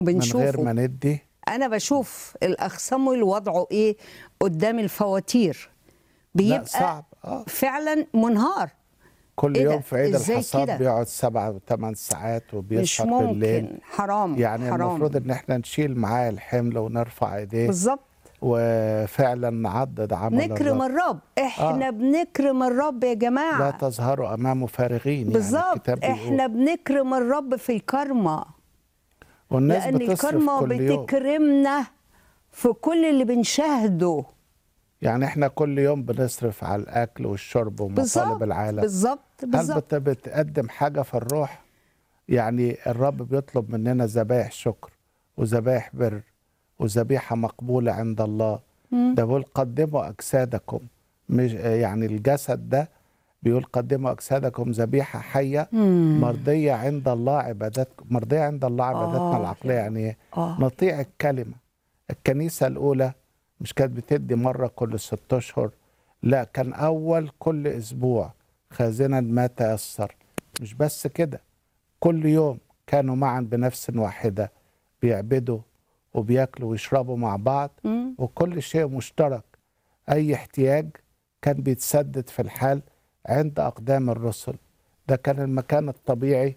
من غير بنشوفه ما ندي انا بشوف الاخ صامويل وضعه ايه قدام الفواتير لا بيبقى صعب اه فعلا منهار كل إيه ده؟ يوم في عيد إزاي الحصاد كده؟ بيقعد سبعة وثمان ساعات مش وبيسهر بالليل ممكن حرام يعني حرام المفروض ان احنا نشيل معاه الحمل ونرفع ايديه بالظبط وفعلا نعضد عمل نكرم الرب الرب احنا آه. بنكرم الرب يا جماعه لا تظهروا امامه فارغين يعني بالظبط الكتاب بيقول احنا بنكرم الرب في الكرمة والناس لان بتصرف الكرمة كل يوم بتكرمنا في كل اللي بنشاهده يعني احنا كل يوم بنصرف على الاكل والشرب ومطالب بالظبط العالم بالظبط هل بالظبط بت- بتقدم حاجة في الروح يعني الرب بيطلب مننا ذبائح شكر وذبائح بر وذبيحة مقبولة عند الله ده بيقول قدموا أجسادكم مش يعني الجسد ده بيقول قدموا أجسادكم ذبيحة حية مرضية عند الله عبادتكم مرضية عند الله عبادتنا آه، العقلية يعني إيه؟ آه. نطيع الكلمة الكنيسة الأولى مش كانت بتدي مرة كل ست أشهر لا كان أول كل أسبوع خازنا ما تيسر مش بس كده كل يوم كانوا معا بنفس واحدة بيعبدوا وبياكلوا ويشربوا مع بعض مم. وكل شيء مشترك أي احتياج كان بيتسدد في الحال عند أقدام الرسل ده كان المكان الطبيعي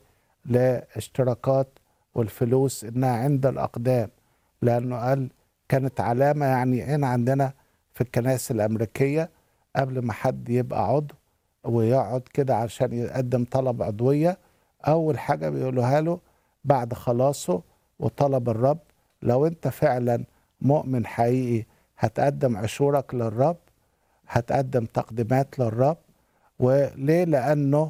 لاشتراكات والفلوس إنها عند الأقدام لأنه قال كانت علامة يعني هنا عندنا في الكنائس الأمريكية قبل ما حد يبقى عضو ويقعد كده عشان يقدم طلب عضوية أول حاجة بيقولوها له بعد خلاصه وطلب الرب لو أنت فعلا مؤمن حقيقي هتقدم عشورك للرب هتقدم تقديمات للرب وليه لأنه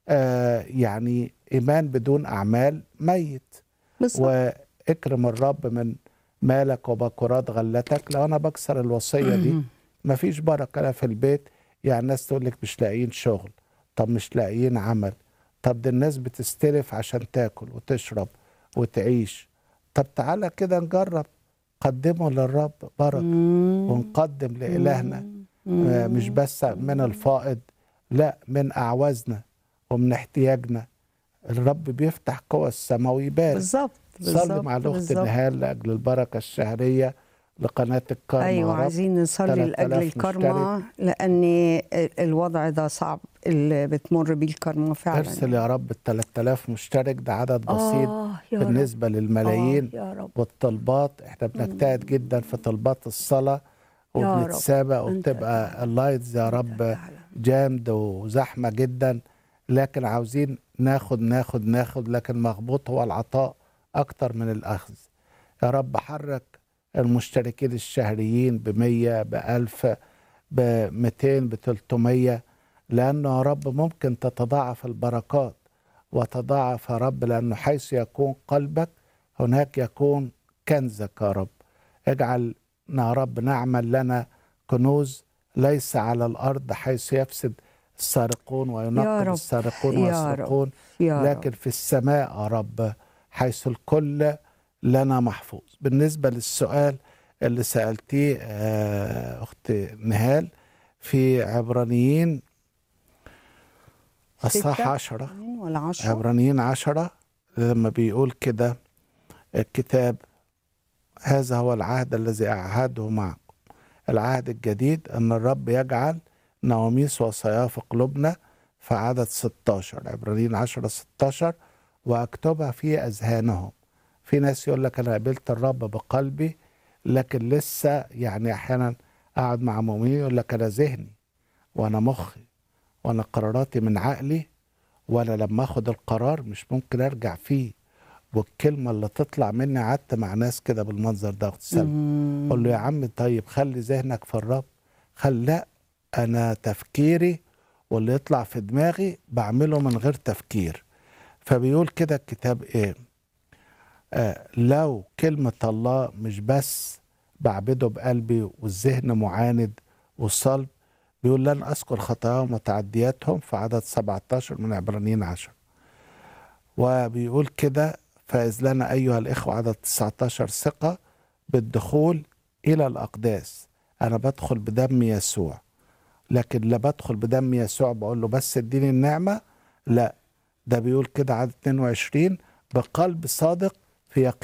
آه يعني إيمان بدون أعمال ميت بالظبط واكرم الرب من مالك وبكرات غلتك لو انا بكسر الوصيه دي مفيش بركه لا في البيت يعني الناس تقول لك مش لاقيين شغل طب مش لاقيين عمل طب ده الناس بتستلف عشان تاكل وتشرب وتعيش طب تعالى كده نجرب قدموا للرب بركه ونقدم لالهنا آه، مش بس من الفائض لا من اعوازنا ومن احتياجنا الرب بيفتح قوى السماء ويبارك بالظبط صلي بالظبط مع الاخت بالظبط. نهال لاجل البركه الشهريه لقناه الكرم يا ايوه رب. عايزين نصلي 3000 لاجل الكرمة لان الوضع ده صعب اللي بتمر بيه الكرمة فعلا ارسل يا رب ال 3000 مشترك ده عدد بسيط آه يا رب. بالنسبه للملايين آه يا رب. والطلبات احنا بنجتهد جدا في طلبات الصلاه يا رب. وبنتسابق أنت وبتبقى اللايتس يا رب جامد وزحمه جدا لكن عاوزين ناخد ناخد ناخد لكن مغبوط هو العطاء اكتر من الاخذ يا رب حرك المشتركين الشهريين ب 100 ب 1000 ب 200 ب 300 لانه يا رب ممكن تتضاعف البركات وتضاعف يا رب لانه حيث يكون قلبك هناك يكون كنزك يا رب اجعل يا رب نعمل لنا كنوز ليس على الارض حيث يفسد السارقون يا وينقب رب، السارقون يا رب، والسرقون يا لكن في السماء يا رب حيث الكل لنا محفوظ بالنسبة للسؤال اللي سألتيه آه، أخت نهال في عبرانيين الصح ستة؟ عشرة ولا عشرة عبرانيين عشرة لما بيقول كده الكتاب هذا هو العهد الذي أعهده معكم العهد الجديد أن الرب يجعل نواميس وصاياه في قلوبنا في عدد 16 عبرانيين 10 16 وأكتبها في أذهانهم في ناس يقول لك أنا قابلت الرب بقلبي لكن لسه يعني أحيانا أقعد مع مؤمنين يقول لك أنا ذهني وأنا مخي وأنا قراراتي من عقلي وانا لما اخد القرار مش ممكن ارجع فيه والكلمه اللي تطلع مني قعدت مع ناس كده بالمنظر ده اخت سلمى قول له يا عم طيب خلي ذهنك في الرب خل لا انا تفكيري واللي يطلع في دماغي بعمله من غير تفكير فبيقول كده الكتاب ايه آه لو كلمة الله مش بس بعبده بقلبي والذهن معاند والصلب بيقول لن أذكر خطاياهم وتعدياتهم في عدد 17 من عبرانيين 10 وبيقول كده فإذ لنا أيها الإخوة عدد 19 ثقة بالدخول إلى الأقداس أنا بدخل بدم يسوع لكن لا بدخل بدم يسوع بقول له بس اديني النعمة لا ده بيقول كده عدد 22 بقلب صادق في يقين